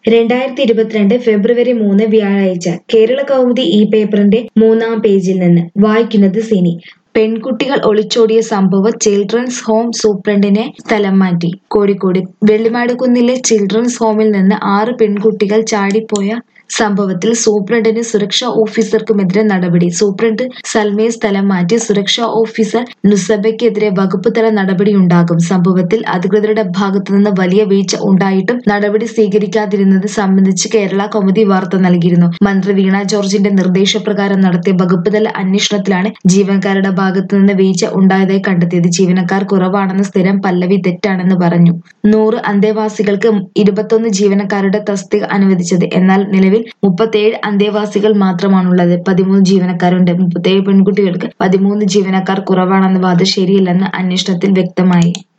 രണ്ടായിരത്തി ഇരുപത്തിരണ്ട് ഫെബ്രുവരി മൂന്ന് വ്യാഴാഴ്ച കേരള കൗമുദി ഈ പേപ്പറിന്റെ മൂന്നാം പേജിൽ നിന്ന് വായിക്കുന്നത് സിനി പെൺകുട്ടികൾ ഒളിച്ചോടിയ സംഭവം ചിൽഡ്രൻസ് ഹോം സൂപ്രണ്ടിനെ സ്ഥലം മാറ്റി കോഴിക്കോട് വെള്ളിമാടുകുന്നിലെ ചിൽഡ്രൻസ് ഹോമിൽ നിന്ന് ആറ് പെൺകുട്ടികൾ ചാടിപ്പോയ സംഭവത്തിൽ സൂപ്രണ്ടിനും സുരക്ഷാ ഓഫീസർക്കുമെതിരെ നടപടി സൂപ്രണ്ട് സൽമയെ സ്ഥലം മാറ്റി സുരക്ഷാ ഓഫീസർ നുസബയ്ക്കെതിരെ വകുപ്പ് തല നടപടിയുണ്ടാകും സംഭവത്തിൽ അധികൃതരുടെ ഭാഗത്തുനിന്ന് വലിയ വീഴ്ച ഉണ്ടായിട്ടും നടപടി സ്വീകരിക്കാതിരുന്നത് സംബന്ധിച്ച് കേരള കൗമുദി വാർത്ത നൽകിയിരുന്നു മന്ത്രി വീണ ജോർജിന്റെ നിർദ്ദേശപ്രകാരം നടത്തിയ വകുപ്പ് തല അന്വേഷണത്തിലാണ് ജീവനക്കാരുടെ ഭാഗത്തുനിന്ന് വീഴ്ച ഉണ്ടായതായി കണ്ടെത്തിയത് ജീവനക്കാർ കുറവാണെന്ന സ്ഥിരം പല്ലവി തെറ്റാണെന്ന് പറഞ്ഞു നൂറ് അന്തേവാസികൾക്ക് ഇരുപത്തൊന്ന് ജീവനക്കാരുടെ തസ്തിക അനുവദിച്ചത് എന്നാൽ നിലവിൽ മുപ്പത്തേഴ് അന്തേവാസികൾ മാത്രമാണുള്ളത് പതിമൂന്ന് ജീവനക്കാരുണ്ട് മുപ്പത്തേഴ് പെൺകുട്ടികൾക്ക് പതിമൂന്ന് ജീവനക്കാർ കുറവാണെന്ന വാദം ശരിയല്ലെന്ന് അന്വേഷണത്തിൽ വ്യക്തമായി